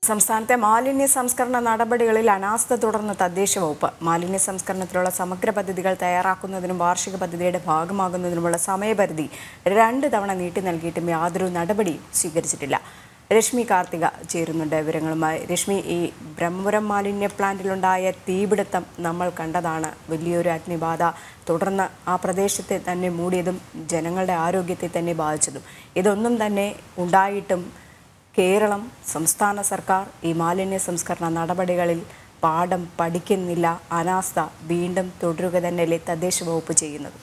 സംസ്ഥാനത്തെ മാലിന്യ സംസ്കരണ നടപടികളിൽ അനാസ്ഥ തുടർന്ന് തദ്ദേശ വകുപ്പ് മാലിന്യ സംസ്കരണത്തിലുള്ള സമഗ്ര പദ്ധതികൾ തയ്യാറാക്കുന്നതിനും വാർഷിക പദ്ധതിയുടെ ഭാഗമാകുന്നതിനുമുള്ള സമയപരിധി രണ്ട് തവണ നീട്ടി നൽകിയിട്ടും യാതൊരു നടപടിയും സ്വീകരിച്ചിട്ടില്ല രശ്മി കാർത്തിക ചേരുന്നുണ്ട് വിവരങ്ങളുമായി രശ്മി ഈ ബ്രഹ്മപുരം മാലിന്യ പ്ലാന്റിലുണ്ടായ തീപിടുത്തം നമ്മൾ കണ്ടതാണ് വലിയൊരു അഗ്നിബാധ തുടർന്ന് ആ പ്രദേശത്തെ തന്നെ മൂടിയതും ജനങ്ങളുടെ ആരോഗ്യത്തെ തന്നെ ബാധിച്ചതും ഇതൊന്നും തന്നെ ഉണ്ടായിട്ടും കേരളം സംസ്ഥാന സർക്കാർ ഈ മാലിന്യ സംസ്കരണ നടപടികളിൽ പാഠം പഠിക്കുന്നില്ല അനാസ്ഥ വീണ്ടും തുടരുക തന്നെയല്ലേ തദ്ദേശ വകുപ്പ് ചെയ്യുന്നത്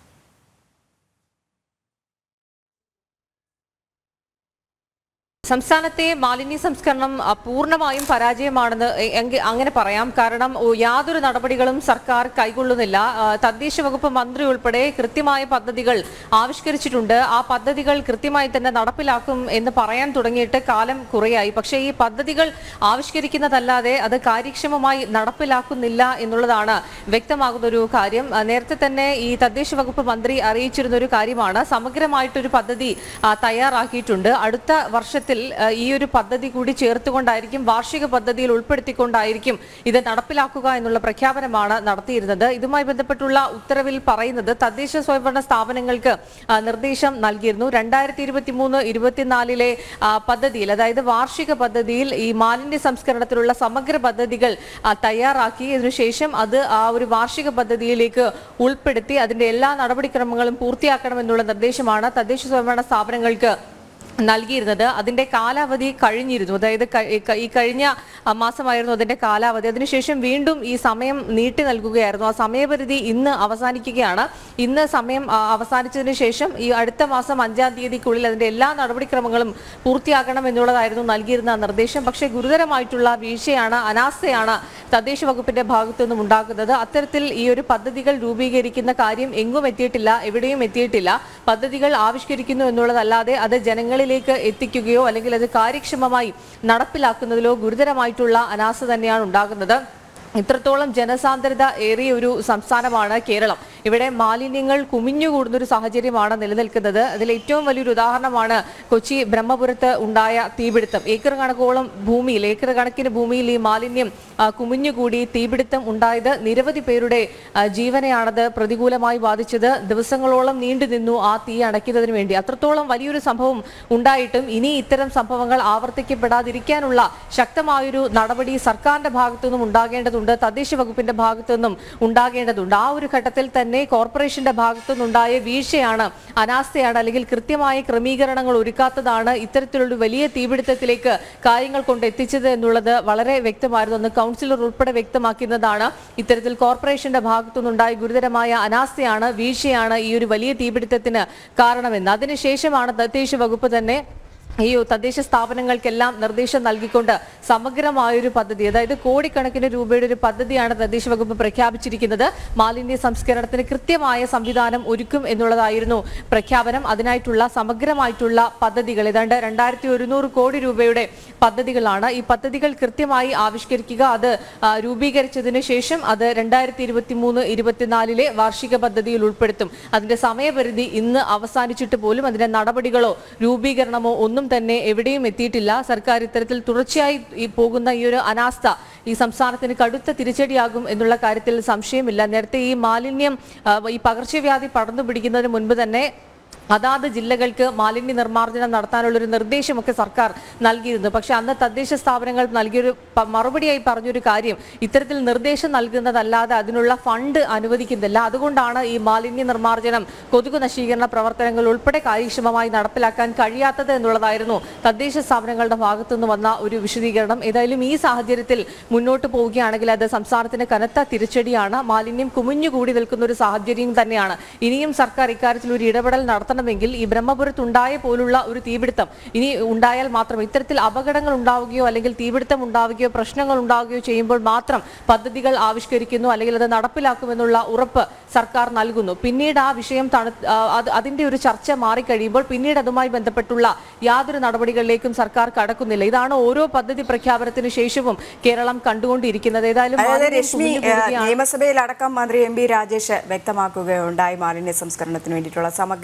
സംസ്ഥാനത്തെ മാലിന്യ സംസ്കരണം അ, പൂർണ്ണമായും പരാജയമാണെന്ന് എ- എങ്കി- അങ്ങനെ പറയാം കാരണം ഓ, യാതൊരു നടപടികളും സർക്കാർ കൈക്കൊള്ളുന്നില്ല ആ, തദ്ദേശ വകുപ്പ് മന്ത്രി ഉൾപ്പെടെ കൃത്യമായ പദ്ധതികൾ ആവിഷ്കരിച്ചിട്ടുണ്ട് ആ പദ്ധതികൾ കൃത്യമായി തന്നെ നടപ്പിലാക്കും എന്ന് പറയാൻ തുടങ്ങിയിട്ട് കാലം കുറയായി പക്ഷേ ഈ പദ്ധതികൾ ആവിഷ്കരിക്കുന്നതല്ലാതെ അത് കാര്യക്ഷമമായി നടപ്പിലാക്കുന്നില്ല എന്നുള്ളതാണ് വ്യക്തമാകുന്ന ഒരു കാര്യം ആ, നേരത്തെ തന്നെ ഈ തദ്ദേശ വകുപ്പ് മന്ത്രി അറിയിച്ചിരുന്ന ഒരു കാര്യമാണ് സമഗ്രമായിട്ടൊരു പദ്ധതി ആ, തയ്യാറാക്കിയിട്ടുണ്ട് അടുത്ത വർഷത്തിൽ ആ, ഈ ഒരു പദ്ധതി കൂടി ചേർത്തുകൊണ്ടായിരിക്കും വാർഷിക പദ്ധതിയിൽ ഉൾപ്പെടുത്തിക്കൊണ്ടായിരിക്കും ഇത് നടപ്പിലാക്കുക എന്നുള്ള പ്രഖ്യാപനമാണ് നടത്തിയിരുന്നത് ഇതുമായി ബന്ധപ്പെട്ടുള്ള ഉത്തരവിൽ പറയുന്നത് തദ്ദേശ സ്വയംഭരണ സ്ഥാപനങ്ങൾക്ക് ആ, നിർദ്ദേശം നൽകിയിരുന്നു രണ്ടായിരത്തി ഇരുപത്തി മൂന്ന് ഇരുപത്തിനാലിലെ ആ, പദ്ധതിയിൽ അതായത് വാർഷിക പദ്ധതിയിൽ ഈ മാലിന്യ സംസ്കരണത്തിലുള്ള സമഗ്ര പദ്ധതികൾ ആ, തയ്യാറാക്കി ഇതിനുശേഷം അത് ആ ഒരു വാർഷിക പദ്ധതിയിലേക്ക് ഉൾപ്പെടുത്തി അതിന്റെ എല്ലാ നടപടിക്രമങ്ങളും പൂർത്തിയാക്കണമെന്നുള്ള നിർദ്ദേശമാണ് തദ്ദേശ സ്വയംഭരണ സ്ഥാപനങ്ങൾക്ക് നൽകിയിരുന്നത് അതിന്റെ കാലാവധി കഴിഞ്ഞിരുന്നു അതായത് ക- ഈ ക- ഈ കഴിഞ്ഞ ആ, മാസമായിരുന്നു അതിന്റെ കാലാവധി അതിനുശേഷം വീണ്ടും ഈ സമയം നീട്ടി നൽകുകയായിരുന്നു ആ സമയപരിധി ഇന്ന് അവസാനിക്കുകയാണ് ഇന്ന് സമയം ആ, അവസാനിച്ചതിന് ശേഷം ഈ അടുത്ത മാസം അഞ്ചാം തീയതിക്കുള്ളിൽ അതിന്റെ എല്ലാ നടപടിക്രമങ്ങളും പൂർത്തിയാക്കണം എന്നുള്ളതായിരുന്നു നൽകിയിരുന്ന നിർദ്ദേശം പക്ഷേ ഗുരുതരമായിട്ടുള്ള വീഴ്ചയാണ് അനാസ്ഥയാണ് തദ്ദേശ വകുപ്പിന്റെ ഭാഗത്തു നിന്നും ഉണ്ടാക്കുന്നത് അത്തരത്തിൽ ഈ ഒരു പദ്ധതികൾ രൂപീകരിക്കുന്ന കാര്യം എങ്ങും എത്തിയിട്ടില്ല എവിടെയും എത്തിയിട്ടില്ല പദ്ധതികൾ ആവിഷ്കരിക്കുന്നു എന്നുള്ളതല്ലാതെ അത് ജനങ്ങളിലേക്ക് എത്തിക്കുകയോ അല്ലെങ്കിൽ അത് കാര്യക്ഷമമായി നടപ്പിലാക്കുന്നതിലോ ഗുരുതരമായിട്ടുള്ള അനാസ്ഥ തന്നെയാണ് ഉണ്ടാകുന്നത് ഇത്രത്തോളം ജനസാന്ദ്രത ഏറിയ ഒരു സംസ്ഥാനമാണ് കേരളം ഇവിടെ മാലിന്യങ്ങൾ കുമിഞ്ഞുകൂടുന്ന ഒരു സാഹചര്യമാണ് നിലനിൽക്കുന്നത് അതിൽ ഏറ്റവും വലിയൊരു ഉദാഹരണമാണ് കൊച്ചി ബ്രഹ്മപുരത്ത് ഉണ്ടായ തീപിടുത്തം ഏക്കർ കണക്കോളം ഭൂമിയിൽ ഏക്കർ കണക്കിന് ഭൂമിയിൽ ഈ മാലിന്യം ആ, കുമിഞ്ഞുകൂടി തീപിടുത്തം ഉണ്ടായത് നിരവധി പേരുടെ ആ, ജീവനെയാണത് പ്രതികൂലമായി ബാധിച്ചത് ദിവസങ്ങളോളം നീണ്ടു നിന്നു ആ തീ അണയ്ക്കുന്നതിന് വേണ്ടി അത്രത്തോളം വലിയൊരു സംഭവം ഉണ്ടായിട്ടും ഇനി ഇത്തരം സംഭവങ്ങൾ ആവർത്തിക്കപ്പെടാതിരിക്കാനുള്ള ശക്തമായൊരു നടപടി സർക്കാരിന്റെ ഭാഗത്തു നിന്നും ഉണ്ടാകേണ്ടതുണ്ട് തദ്ദേശ വകുപ്പിന്റെ ഭാഗത്തു നിന്നും ഉണ്ടാകേണ്ടതുണ്ട് ആ ഒരു ഘട്ടത്തിൽ തന്നെ കോർപ്പറേഷന്റെ ഭാഗത്തു നിന്നുണ്ടായ വീഴ്ചയാണ് അനാസ്ഥയാണ് അല്ലെങ്കിൽ കൃത്യമായ ക്രമീകരണങ്ങൾ ഒരുക്കാത്തതാണ് ഇത്തരത്തിലുള്ള വലിയ തീപിടുത്തത്തിലേക്ക് കാര്യങ്ങൾ കൊണ്ട് എത്തിച്ചത് എന്നുള്ളത് വളരെ വ്യക്തമായിരുന്നു അന്ന് കൗൺസിലർ ഉൾപ്പെടെ വ്യക്തമാക്കുന്നതാണ് ഇത്തരത്തിൽ കോർപ്പറേഷന്റെ ഭാഗത്തു നിന്നുണ്ടായ ഗുരുതരമായ അനാസ്ഥയാണ് വീഴ്ചയാണ് ഈ ഒരു വലിയ തീപിടുത്തത്തിന് കാരണമെന്ന് അതിനുശേഷമാണ് തദ്ദേശ വകുപ്പ് തന്നെ ഈ തദ്ദേശ സ്ഥാപനങ്ങൾക്കെല്ലാം നിർദ്ദേശം നൽകിക്കൊണ്ട് സമഗ്രമായൊരു പദ്ധതി അതായത് കോടിക്കണക്കിന് രൂപയുടെ ഒരു പദ്ധതിയാണ് തദ്ദേശ വകുപ്പ് പ്രഖ്യാപിച്ചിരിക്കുന്നത് മാലിന്യ സംസ്കരണത്തിന് കൃത്യമായ സംവിധാനം ഒരുക്കും എന്നുള്ളതായിരുന്നു പ്രഖ്യാപനം അതിനായിട്ടുള്ള സമഗ്രമായിട്ടുള്ള പദ്ധതികൾ ഏതാണ്ട് രണ്ടായിരത്തി ഒരുന്നൂറ് കോടി രൂപയുടെ പദ്ധതികളാണ് ഈ പദ്ധതികൾ കൃത്യമായി ആവിഷ്കരിക്കുക അത് ആ, രൂപീകരിച്ചതിന് ശേഷം അത് രണ്ടായിരത്തി ഇരുപത്തി മൂന്ന് ഇരുപത്തിനാലിലെ വാർഷിക പദ്ധതിയിൽ ഉൾപ്പെടുത്തും അതിന്റെ സമയപരിധി ഇന്ന് അവസാനിച്ചിട്ട് പോലും അതിന്റെ നടപടികളോ രൂപീകരണമോ ഒന്നും തന്നെ എവിടെയും എത്തിയിട്ടില്ല സർക്കാർ ഇത്തരത്തിൽ തുടർച്ചയായി ഈ പോകുന്ന ഈ ഒരു അനാസ്ഥ ഈ സംസ്ഥാനത്തിന് കടുത്ത തിരിച്ചടിയാകും എന്നുള്ള കാര്യത്തിൽ സംശയമില്ല നേരത്തെ ഈ മാലിന്യം ആ, ഈ പകർച്ചവ്യാധി പടർന്നു പിടിക്കുന്നതിന് മുൻപ് തന്നെ അതാത് ജില്ലകൾക്ക് മാലിന്യ നിർമ്മാർജ്ജനം നടത്താനുള്ള ഒരു നിർദ്ദേശമൊക്കെ സർക്കാർ നൽകിയിരുന്നു പക്ഷെ അന്ന് തദ്ദേശ സ്ഥാപനങ്ങൾ നൽകിയൊരു പ- മറുപടിയായി പറഞ്ഞൊരു കാര്യം ഇത്തരത്തിൽ നിർദ്ദേശം നൽകുന്നതല്ലാതെ അതിനുള്ള ഫണ്ട് അനുവദിക്കുന്നില്ല അതുകൊണ്ടാണ് ഈ മാലിന്യ നിർമ്മാർജ്ജനം കൊതുക് നശീകരണ പ്രവർത്തനങ്ങൾ ഉൾപ്പെടെ കാര്യക്ഷമമായി നടപ്പിലാക്കാൻ കഴിയാത്തത് എന്നുള്ളതായിരുന്നു തദ്ദേശ സ്ഥാപനങ്ങളുടെ ഭാഗത്തു നിന്ന് വന്ന ഒരു വിശദീകരണം ഏതായാലും ഈ സാഹചര്യത്തിൽ മുന്നോട്ട് പോവുകയാണെങ്കിൽ അത് സംസ്ഥാനത്തിന് കനത്ത തിരിച്ചടിയാണ് മാലിന്യം കുമിഞ്ഞുകൂടി നിൽക്കുന്ന ഒരു സാഹചര്യം തന്നെയാണ് ഇനിയും സർക്കാർ ഇക്കാര്യത്തിൽ ഒരു ഇടപെടൽ നടത്തണമെങ്കിൽ ഈ ബ്രഹ്മപുരത്തുണ്ടായ പോലുള്ള ഒരു തീപിടുത്തം ഇനി ഉണ്ടായാൽ മാത്രം ഇത്തരത്തിൽ അപകടങ്ങൾ ഉണ്ടാവുകയോ അല്ലെങ്കിൽ തീപിടുത്തം ഉണ്ടാവുകയോ പ്രശ്നങ്ങൾ ഉണ്ടാവുകയോ ചെയ്യുമ്പോൾ മാത്രം പദ്ധതികൾ ആവിഷ്കരിക്കുന്നു അല്ലെങ്കിൽ അത് നടപ്പിലാക്കുമെന്നുള്ള ഉറപ്പ് സർക്കാർ നൽകുന്നു പിന്നീട് ആ വിഷയം തണു ആ, അത് അതിന്റെ ഒരു ചർച്ച മാറിക്കഴിയുമ്പോൾ പിന്നീട് അതുമായി ബന്ധപ്പെട്ടുള്ള യാതൊരു നടപടികളിലേക്കും സർക്കാർ കടക്കുന്നില്ല ഇതാണ് ഓരോ പദ്ധതി പ്രഖ്യാപനത്തിന് ശേഷവും കേരളം കണ്ടുകൊണ്ടിരിക്കുന്നത് ഏതായാലും അതായത് മാലിന്യം രശ്മി കുമിഞ്ഞു ഏഹ്, കൂടുകയാണ്. നിയമസഭയിൽ അടക്കം മന്ത്രി എം പി രാജേഷ് വ്യക്തമാക്കുകയുണ്ടായി മാലിന്യ സംസ്കരണത്തിന് വേണ്ടിയിട്ടുള്ള സമഗ്ര പദ്ധതികൾ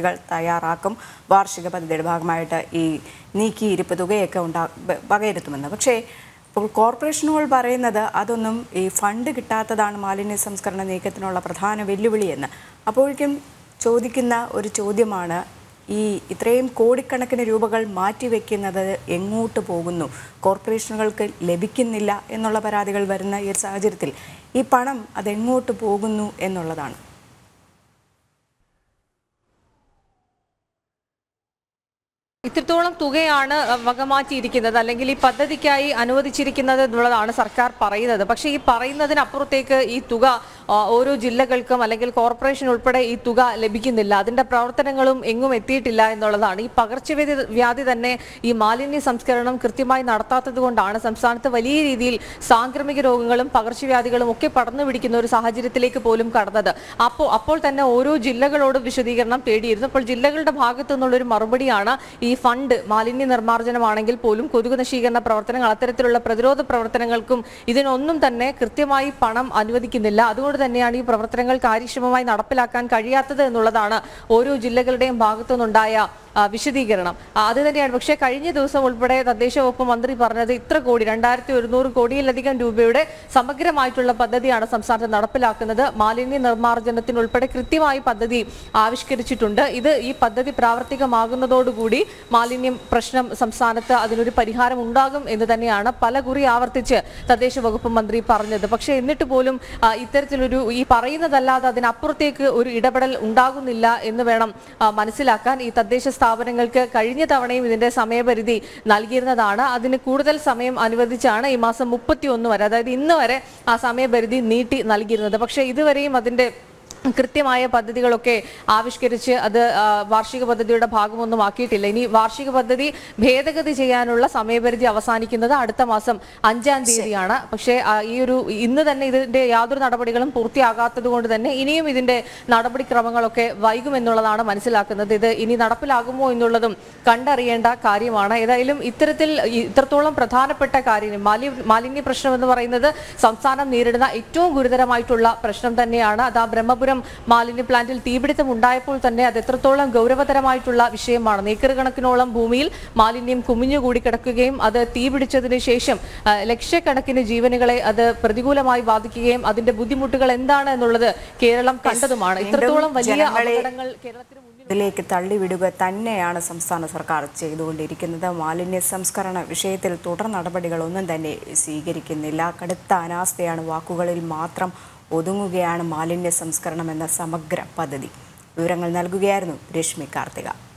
പദ്ധതികൾ തയ്യാറാക്കും വാർഷിക പദ്ധതിയുടെ ഭാഗമായിട്ട് ഈ നീക്കിയിരിപ്പ് തുകയൊക്കെ ഉണ്ടാ വ- വകയിരുത്തുമെന്ന് പക്ഷേ ഇപ്പോൾ കോർപ്പറേഷനുകൾ പറയുന്നത് അതൊന്നും ഈ ഫണ്ട് കിട്ടാത്തതാണ് മാലിന്യ സംസ്കരണ നീക്കത്തിനുള്ള പ്രധാന വെല്ലുവിളിയെന്ന് അപ്പോഴേക്കും ചോദിക്കുന്ന ഒരു ചോദ്യമാണ് ഈ ഇത്രയും കോടിക്കണക്കിന് രൂപകൾ മാറ്റിവെക്കുന്നത് എങ്ങോട്ട് പോകുന്നു കോർപ്പറേഷനുകൾക്ക് ലഭിക്കുന്നില്ല എന്നുള്ള പരാതികൾ വരുന്ന ഈ ഒരു സാഹചര്യത്തിൽ ഈ പണം അതെങ്ങോട്ട് പോകുന്നു എന്നുള്ളതാണ് ഇത്രത്തോളം തുകയാണ് അഹ്, വകമാറ്റിയിരിക്കുന്നത് അല്ലെങ്കിൽ ഈ പദ്ധതിക്കായി അനുവദിച്ചിരിക്കുന്നത് എന്നുള്ളതാണ് സർക്കാർ പറയുന്നത് പക്ഷേ ഈ പറയുന്നതിനപ്പുറത്തേക്ക് ഈ തുക ആ, ഓരോ ജില്ലകൾക്കും അല്ലെങ്കിൽ കോർപ്പറേഷൻ ഉൾപ്പെടെ ഈ തുക ലഭിക്കുന്നില്ല അതിന്റെ പ്രവർത്തനങ്ങളും എങ്ങും എത്തിയിട്ടില്ല എന്നുള്ളതാണ് ഈ പകർച്ചവ്യാധി വ്യാധി തന്നെ ഈ മാലിന്യ സംസ്കരണം കൃത്യമായി നടത്താത്തത് കൊണ്ടാണ് സംസ്ഥാനത്ത് വലിയ രീതിയിൽ സാംക്രമിക രോഗങ്ങളും പകർച്ചവ്യാധികളും ഒക്കെ പടർന്നു പിടിക്കുന്ന ഒരു സാഹചര്യത്തിലേക്ക് പോലും കടന്നത് അപ്പോൾ അപ്പോൾ തന്നെ ഓരോ ജില്ലകളോടും വിശദീകരണം തേടിയിരുന്നു അപ്പോൾ ജില്ലകളുടെ ഭാഗത്തു നിന്നുള്ളൊരു മറുപടിയാണ് ഈ ഫണ്ട് മാലിന്യ നിർമ്മാർജ്ജനമാണെങ്കിൽ പോലും കൊതുക് നശീകരണ പ്രവർത്തനങ്ങൾ അത്തരത്തിലുള്ള പ്രതിരോധ പ്രവർത്തനങ്ങൾക്കും ഇതിനൊന്നും തന്നെ കൃത്യമായി പണം അനുവദിക്കുന്നില്ല അതുകൊണ്ട് തന്നെയാണ് ഈ പ്രവർത്തനങ്ങൾ കാര്യക്ഷമമായി നടപ്പിലാക്കാൻ കഴിയാത്തത് എന്നുള്ളതാണ് ഓരോ ജില്ലകളുടെയും ഭാഗത്തു നിന്നുണ്ടായ ആ, വിശദീകരണം ആ, അത് തന്നെയാണ് പക്ഷേ കഴിഞ്ഞ ദിവസം ഉൾപ്പെടെ തദ്ദേശ വകുപ്പ് മന്ത്രി പറഞ്ഞത് ഇത്ര കോടി രണ്ടായിരത്തി ഒരുന്നൂറ് കോടിയിലധികം രൂപയുടെ സമഗ്രമായിട്ടുള്ള പദ്ധതിയാണ് സംസ്ഥാനത്ത് നടപ്പിലാക്കുന്നത് മാലിന്യ നിർമ്മാർജ്ജനത്തിനുൾപ്പെടെ കൃത്യമായി പദ്ധതി ആവിഷ്കരിച്ചിട്ടുണ്ട് ഇത് ഈ പദ്ധതി പ്രാവർത്തികമാകുന്നതോടുകൂടി മാലിന്യം പ്രശ്നം സംസ്ഥാനത്ത് അതിനൊരു പരിഹാരം ഉണ്ടാകും എന്ന് തന്നെയാണ് പല കുറി ആവർത്തിച്ച് തദ്ദേശ വകുപ്പ് മന്ത്രി പറഞ്ഞത് പക്ഷേ എന്നിട്ട് പോലും ആ, ഇത്തരത്തിലൊരു ഈ പറയുന്നതല്ലാതെ അതിനപ്പുറത്തേക്ക് ഒരു ഇടപെടൽ ഉണ്ടാകുന്നില്ല എന്ന് വേണം ആ, മനസ്സിലാക്കാൻ ഈ തദ്ദേശ സ്ഥാപനങ്ങൾക്ക് കഴിഞ്ഞ തവണയും ഇതിന്റെ സമയപരിധി നൽകിയിരുന്നതാണ് അതിന് കൂടുതൽ സമയം അനുവദിച്ചാണ് ഈ മാസം മുപ്പത്തി ഒന്ന് വരെ അതായത് ഇന്ന് വരെ ആ സമയപരിധി നീട്ടി നൽകിയിരുന്നത് പക്ഷേ ഇതുവരെയും അതിന്റെ കൃത്യമായ പദ്ധതികളൊക്കെ ആവിഷ്കരിച്ച് അത് ആ, വാർഷിക പദ്ധതിയുടെ ഭാഗമൊന്നും ആക്കിയിട്ടില്ല ഇനി വാർഷിക പദ്ധതി ഭേദഗതി ചെയ്യാനുള്ള സമയപരിധി അവസാനിക്കുന്നത് അടുത്ത മാസം അഞ്ചാം തീയതിയാണ് പക്ഷേ ആ, ഈ ഒരു ഇന്ന് തന്നെ ഇതിന്റെ യാതൊരു നടപടികളും പൂർത്തിയാകാത്തത് കൊണ്ട് തന്നെ ഇനിയും ഇതിന്റെ നടപടിക്രമങ്ങളൊക്കെ വൈകുമെന്നുള്ളതാണ് മനസ്സിലാക്കുന്നത് ഇത് ഇനി നടപ്പിലാകുമോ എന്നുള്ളതും കണ്ടറിയേണ്ട കാര്യമാണ് ഏതായാലും ഇത്തരത്തിൽ ഈ- ഇത്രത്തോളം പ്രധാനപ്പെട്ട കാര്യം മാലി മാലിന്യ പ്രശ്നം എന്ന് പറയുന്നത് സംസ്ഥാനം നേരിടുന്ന ഏറ്റവും ഗുരുതരമായിട്ടുള്ള പ്രശ്നം തന്നെയാണ് അത് ആ ബ്രഹ്മപുരം മാലിന്യ പ്ലാന്റിൽ തീപിടുത്തം ഉണ്ടായപ്പോൾ തന്നെ അത് എത്രത്തോളം ഗൗരവതരമായിട്ടുള്ള വിഷയമാണ് ഏക്കർ കണക്കിനോളം ഭൂമിയിൽ മാലിന്യം കുമിഞ്ഞുകൂടി കിടക്കുകയും അത് തീപിടിച്ചതിന് ശേഷം ആ, ലക്ഷക്കണക്കിന് ജീവനുകളെ അത് പ്രതികൂലമായി ബാധിക്കുകയും അതിന്റെ ബുദ്ധിമുട്ടുകൾ എന്താണ് എന്നുള്ളത് കേരളം കണ്ടതുമാണ് ഇത്രത്തോളം വലിയ ജനങ്ങളെ അപകടങ്ങൾ കേരളത്തിന് മുന്നിൽ ഇതിലേക്ക് തള്ളിവിടുക തന്നെയാണ് സംസ്ഥാന സർക്കാർ ചെയ്തുകൊണ്ടിരിക്കുന്നത് മാലിന്യ സംസ്കരണ വിഷയത്തിൽ തുടർ നടപടികളൊന്നും തന്നെ സ്വീകരിക്കുന്നില്ല കടുത്ത അനാസ്ഥയാണ് വാക്കുകളിൽ മാത്രം ഒതുങ്ങുകയാണ് മാലിന്യ സംസ്കരണം എന്ന സമഗ്ര പദ്ധതി വിവരങ്ങൾ നൽകുകയായിരുന്നു രശ്മി കാർത്തിക